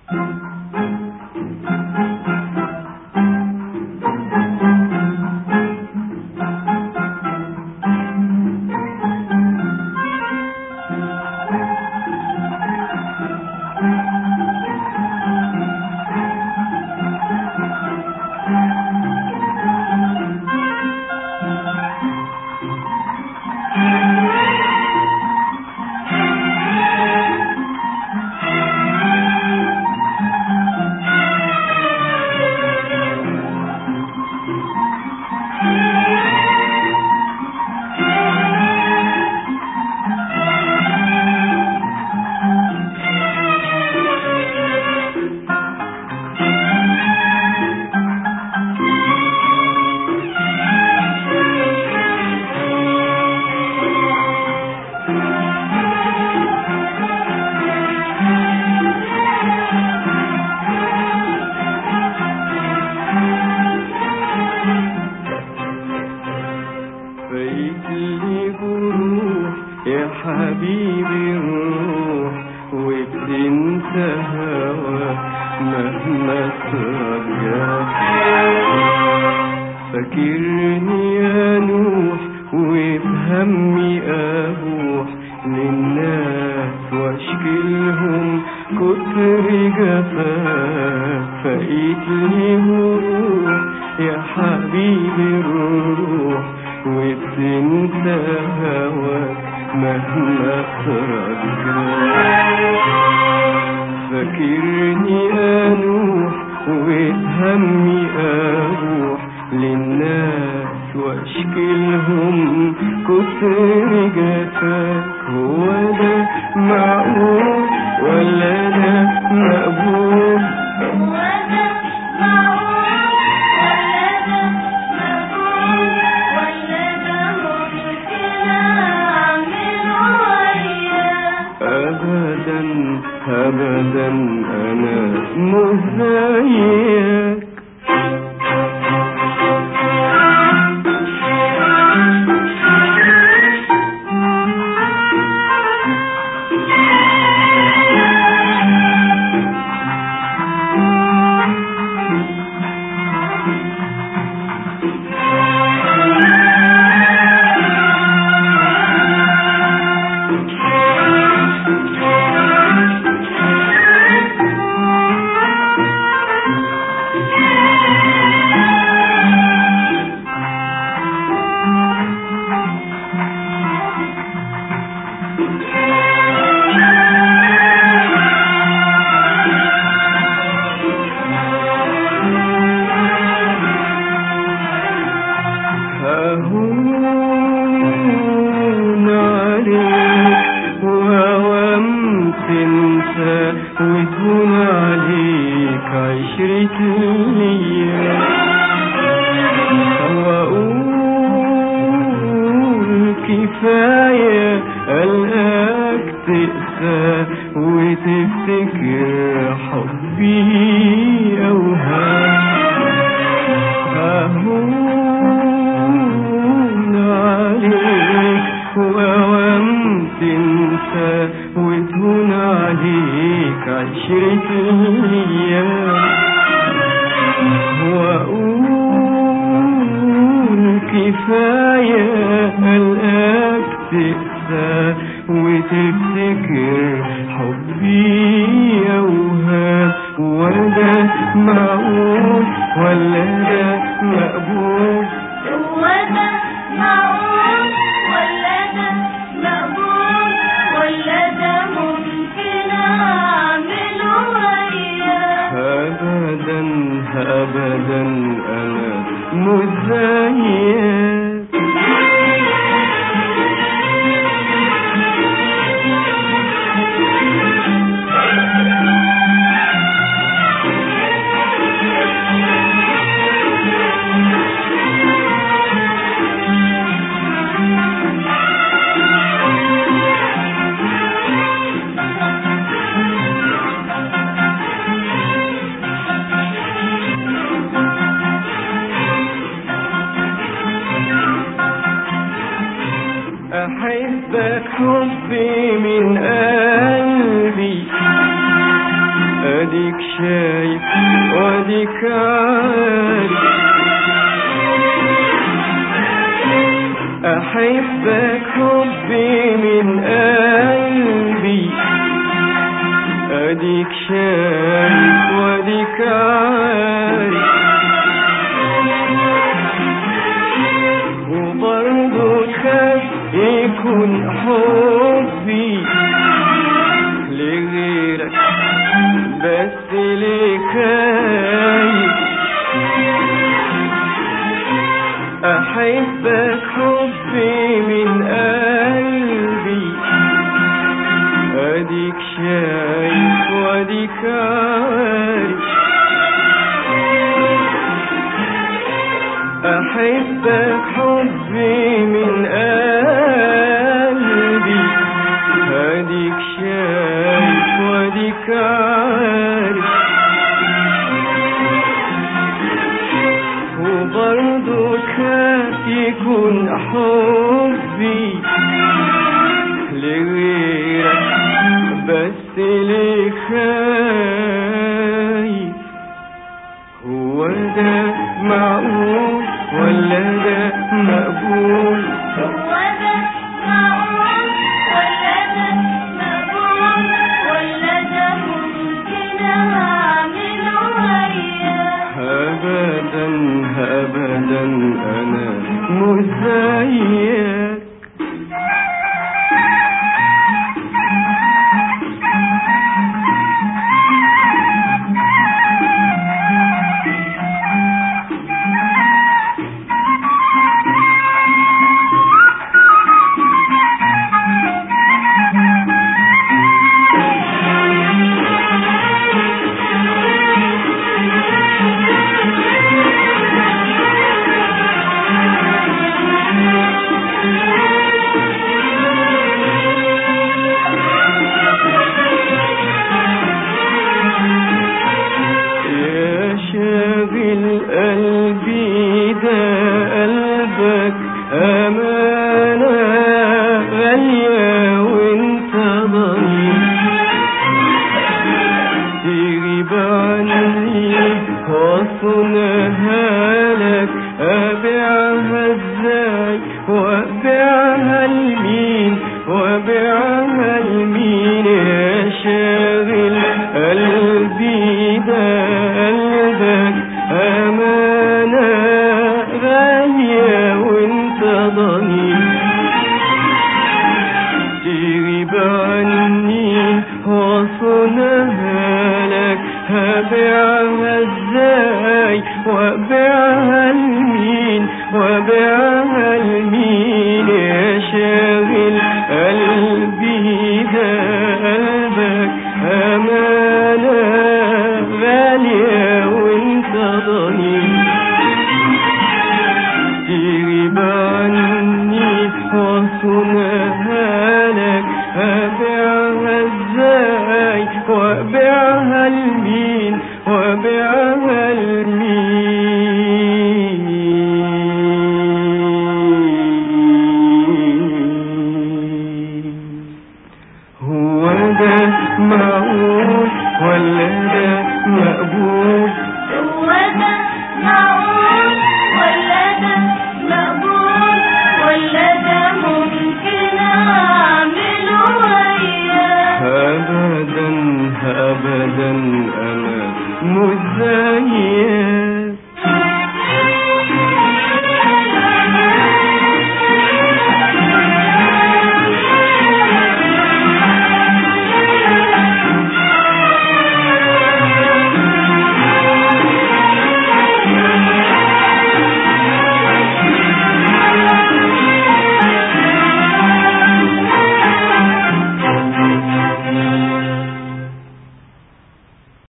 فيجلي جروح يا حبيبي الروح وبتنسى هواك مهما ترجع فاكرني يا نوح وبهمي ابوح للناس واشكي لهم كتر جفاك فايتني روح يا حبيبي الروح وبتنسى هواك مهما ترجع فاكرني انوح وبهمي اروح للناس واشكي لهم كتر جفاك هو ده معقول ولا ده مقبول وده معقول ولا ده مقبول ولا ده ممكن أعمله وياك ابدا ابدا انا مش زيك ههون عليك وهوام تنسى وتهون عليك عشرة الأيام وأقول كفاية ألقاك تقسى وتفتكر حبي أوهام ههون عليك وأوام تنسى وتهون عليك عشرة الأيام وأقول كفاية ألقاك تقسى وتفتكر حبي أوهام وده معقول ولا ده مقبول وده معقول ولا ده مقبول ولا ده ممكن أعمله وياك أبدا أبدا أنا مش زيك أحبك حبي من قلبي اديك شايف واديك عارف احبك حبي من قلبي اديك شايف واديك عارف وبرضه تخاف يكون حبي لغيرك بس ليك خايف احبك حبي من قلبي اديك شايف واديك عارف احبك حبي من قلبي اديك شايف واديك عارف وبرضه تخاف يكون حبي لغيرك بس ليك خايف هو ده معقول ولا ده مقبول هو ده معقول ولا ده مقبول ولا ده ممكن أعمله وياه ابدا ابدا انا مش زيك يا شاغل قلبي ده قلبك أمانة غالية وانت ضمير تغيب عني واصونها لك أبيعها ازاي وأبيعها لمين وأبيعها لمين يا شاغل قلبي ده قلبك أمانة غالية وانت ضنين تغيب